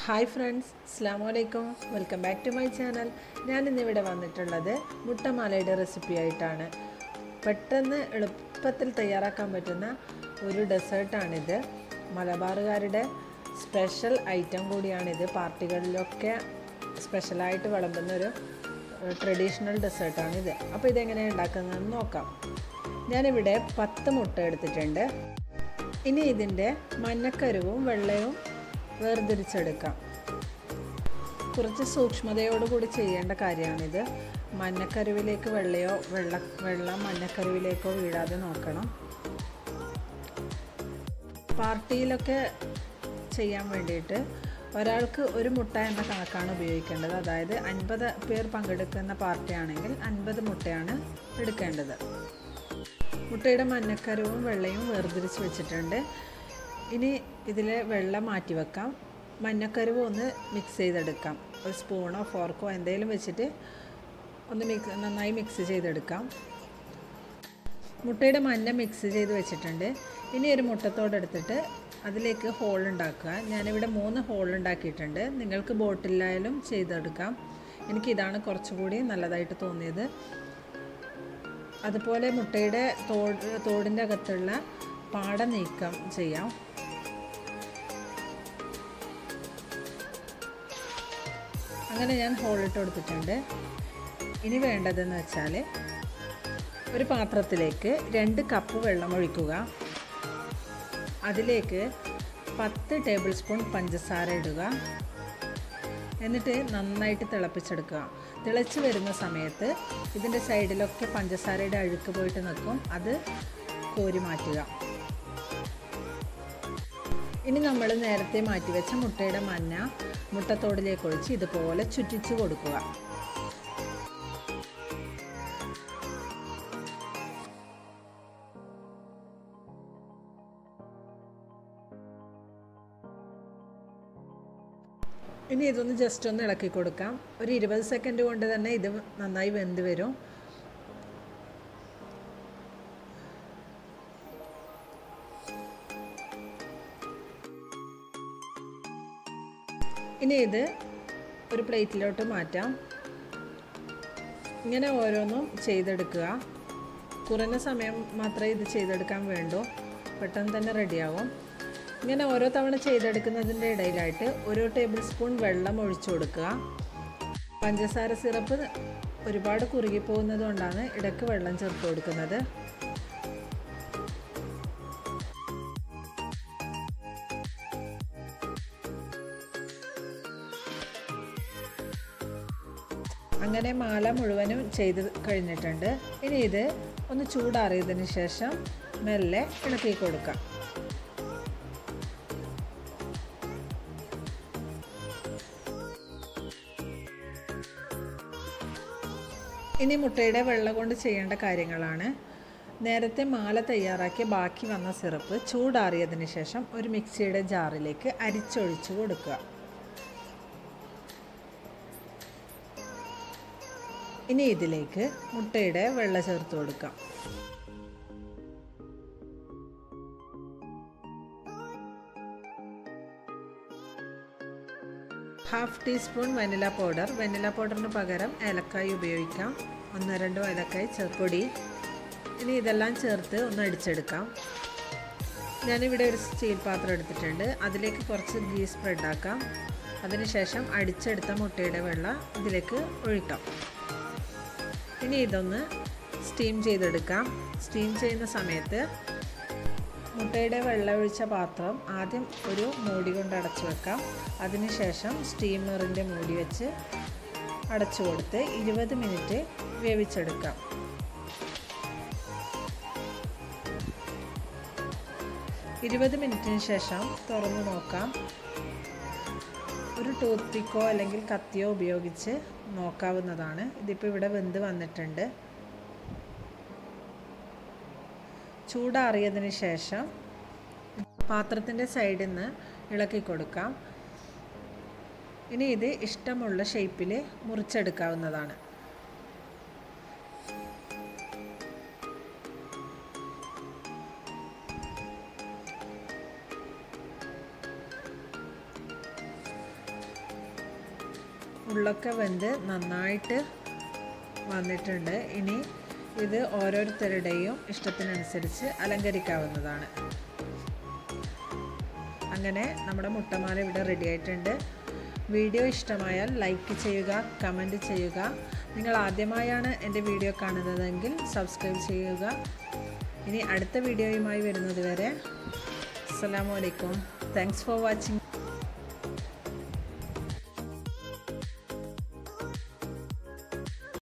hi friends അസ്സാം വലൈക്കും welcome back to my channel ഞാൻ ഇന്നിവിടെ വന്നിട്ടുള്ളത് മുട്ടമാലയുടെ റെസിപ്പി ആയിട്ടാണ് പെട്ടെന്ന് എളുപ്പത്തിൽ തയ്യാറാക്കാൻ പറ്റുന്ന ഒരു ഡെസേർട്ടാണിത് മലബാറുകാരുടെ സ്പെഷ്യൽ ഐറ്റം കൂടിയാണിത് പാർട്ടികളിലൊക്കെ സ്പെഷ്യലായിട്ട് വിളമ്പുന്ന ഒരു ട്രഡീഷണൽ ഡെസേർട്ടാണിത് അപ്പോൾ ഇതെങ്ങനെയാണ് ഉണ്ടാക്കുന്നതെന്ന് നോക്കാം ഞാനിവിടെ പത്ത് മുട്ട എടുത്തിട്ടുണ്ട് ഇനി ഇതിൻ്റെ മഞ്ഞക്കരുവും വെള്ളയും വേർതിരിച്ചെടുക്കാം കുറച്ച് സൂക്ഷ്മതയോടുകൂടി ചെയ്യേണ്ട കാര്യമാണിത് മഞ്ഞക്കരുവിലേക്ക് വെള്ളയോ വെള്ള വെള്ളം മഞ്ഞക്കരുവിലേക്കോ വീഴാതെ നോക്കണം പാർട്ടിയിലൊക്കെ ചെയ്യാൻ വേണ്ടിയിട്ട് ഒരാൾക്ക് ഒരു മുട്ട എന്ന കണക്കാണ് ഉപയോഗിക്കേണ്ടത് അതായത് അൻപത് പേർ പങ്കെടുക്കുന്ന പാർട്ടിയാണെങ്കിൽ അൻപത് മുട്ടയാണ് എടുക്കേണ്ടത് മുട്ടയുടെ മഞ്ഞക്കരുവും വെള്ളയും വേർതിരിച്ച് വെച്ചിട്ടുണ്ട് ഇനി ഇതിൽ വെള്ളം മാറ്റി വെക്കാം മഞ്ഞക്കരുവ് ഒന്ന് മിക്സ് ചെയ്തെടുക്കാം ഒരു സ്പൂണോ ഫോർക്കോ എന്തെങ്കിലും വെച്ചിട്ട് ഒന്ന് മിക്സ് നന്നായി മിക്സ് ചെയ്തെടുക്കാം മുട്ടയുടെ മഞ്ഞ മിക്സ് ചെയ്ത് വെച്ചിട്ടുണ്ട് ഇനി ഒരു മുട്ടത്തോടെടുത്തിട്ട് അതിലേക്ക് ഹോൾ ഉണ്ടാക്കുക ഞാനിവിടെ മൂന്ന് ഹോൾ ഉണ്ടാക്കിയിട്ടുണ്ട് നിങ്ങൾക്ക് ബോട്ടിലായാലും ചെയ്തെടുക്കാം എനിക്കിതാണ് കുറച്ചുകൂടി നല്ലതായിട്ട് തോന്നിയത് അതുപോലെ മുട്ടയുടെ തോട് തോടിൻ്റെ അകത്തുള്ള പാട നീക്കം ചെയ്യാം അങ്ങനെ ഞാൻ ഹോളിട്ട് കൊടുത്തിട്ടുണ്ട് ഇനി വേണ്ടതെന്ന് വെച്ചാൽ ഒരു പാത്രത്തിലേക്ക് രണ്ട് കപ്പ് വെള്ളം ഒഴിക്കുക അതിലേക്ക് പത്ത് ടേബിൾ സ്പൂൺ പഞ്ചസാര ഇടുക എന്നിട്ട് നന്നായിട്ട് തിളപ്പിച്ചെടുക്കുക തിളച്ച് വരുന്ന സമയത്ത് ഇതിൻ്റെ സൈഡിലൊക്കെ പഞ്ചസാരയുടെ അഴുക്ക് പോയിട്ട് നിൽക്കും അത് കോരി മാറ്റുക ഇനി നമ്മൾ നേരത്തെ മാറ്റിവെച്ച മുട്ടയുടെ മഞ്ഞ മുട്ടത്തോടിലേക്ക് ഒഴിച്ച് ഇതുപോലെ ചുറ്റിച്ച് കൊടുക്കുക ഇനി ഇതൊന്ന് ജസ്റ്റ് ഒന്ന് ഇളക്കി കൊടുക്കാം ഒരു ഇരുപത് സെക്കൻഡ് കൊണ്ട് തന്നെ ഇത് നന്നായി വെന്ത് വരും ഇനി ഇത് ഒരു പ്ലേറ്റിലോട്ട് മാറ്റാം ഇങ്ങനെ ഓരോന്നും ചെയ്തെടുക്കുക കുറഞ്ഞ സമയം മാത്രമേ ഇത് ചെയ്തെടുക്കാൻ വേണ്ടൂ പെട്ടെന്ന് തന്നെ റെഡിയാവും ഇങ്ങനെ ഓരോ തവണ ചെയ്തെടുക്കുന്നതിൻ്റെ ഇടയിലായിട്ട് ഒരു ടേബിൾ സ്പൂൺ വെള്ളം ഒഴിച്ചു കൊടുക്കുക പഞ്ചസാര സിറപ്പ് ഒരുപാട് കുറുകി പോകുന്നത് കൊണ്ടാണ് ഇടയ്ക്ക് വെള്ളം ചേർത്ത് കൊടുക്കുന്നത് അങ്ങനെ മാല മുഴുവനും ചെയ്ത് കഴിഞ്ഞിട്ടുണ്ട് ഇനി ഇത് ഒന്ന് ചൂടാറിയതിന് ശേഷം മെല്ലെ ഇളക്കി കൊടുക്കാം ഇനി മുട്ടയുടെ വെള്ളം കൊണ്ട് ചെയ്യേണ്ട കാര്യങ്ങളാണ് നേരത്തെ മാല തയ്യാറാക്കിയ ബാക്കി വന്ന സിറപ്പ് ചൂടാറിയതിന് ശേഷം ഒരു മിക്സിയുടെ ജാറിലേക്ക് അരിച്ചൊഴിച്ച് കൊടുക്കുക ഇനി ഇതിലേക്ക് മുട്ടയുടെ വെള്ള ചേർത്ത് കൊടുക്കാം half teaspoon vanilla powder vanilla പൗഡറിന് പകരം ഏലക്കായി ഉപയോഗിക്കാം ഒന്ന് രണ്ടോ ഏലക്കായി ചെറുപ്പൊടി ഇനി ഇതെല്ലാം ചേർത്ത് ഒന്ന് അടിച്ചെടുക്കാം ഞാനിവിടെ ഒരു സ്റ്റീൽ പാത്രം എടുത്തിട്ടുണ്ട് അതിലേക്ക് കുറച്ച് ഗീ സ്പ്രെഡ് ആക്കാം അതിനുശേഷം അടിച്ചെടുത്ത മുട്ടയുടെ വെള്ളം ഇതിലേക്ക് ഒഴിക്കാം ഇനി ഇതൊന്ന് സ്റ്റീം ചെയ്തെടുക്കാം സ്റ്റീം ചെയ്യുന്ന സമയത്ത് മുട്ടയുടെ വെള്ളമൊഴിച്ച പാത്രം ആദ്യം ഒരു മൂടി കൊണ്ട് അടച്ചു വെക്കാം അതിനുശേഷം സ്റ്റീമറിൻ്റെ മൂടി വെച്ച് അടച്ചു കൊടുത്ത് ഇരുപത് മിനിറ്റ് വേവിച്ചെടുക്കാം ഇരുപത് മിനിറ്റിന് ശേഷം തുറന്നു നോക്കാം ഒരു ടൂത്ത് പിക്കോ അല്ലെങ്കിൽ കത്തിയോ ഉപയോഗിച്ച് നോക്കാവുന്നതാണ് ഇതിപ്പോൾ ഇവിടെ വെന്ത് വന്നിട്ടുണ്ട് ചൂടാറിയതിന് ശേഷം പാത്രത്തിൻ്റെ സൈഡിൽ നിന്ന് ഇളക്കി കൊടുക്കാം ഇനി ഇത് ഇഷ്ടമുള്ള ഷേപ്പിൽ മുറിച്ചെടുക്കാവുന്നതാണ് ഉള്ളൊക്കെ വെന്ത് നന്നായിട്ട് വന്നിട്ടുണ്ട് ഇനി ഇത് ഓരോരുത്തരുടെയും ഇഷ്ടത്തിനനുസരിച്ച് അലങ്കരിക്കാവുന്നതാണ് അങ്ങനെ നമ്മുടെ മുട്ടമാല ഇവിടെ റെഡി ആയിട്ടുണ്ട് വീഡിയോ ഇഷ്ടമായാൽ ലൈക്ക് ചെയ്യുക കമൻറ്റ് ചെയ്യുക നിങ്ങൾ ആദ്യമായാണ് എൻ്റെ വീഡിയോ കാണുന്നതെങ്കിൽ സബ്സ്ക്രൈബ് ചെയ്യുക ഇനി അടുത്ത വീഡിയോയുമായി വരുന്നത് വരെ അസ്സാം വലൈക്കും താങ്ക്സ് ഫോർ വാച്ചിങ്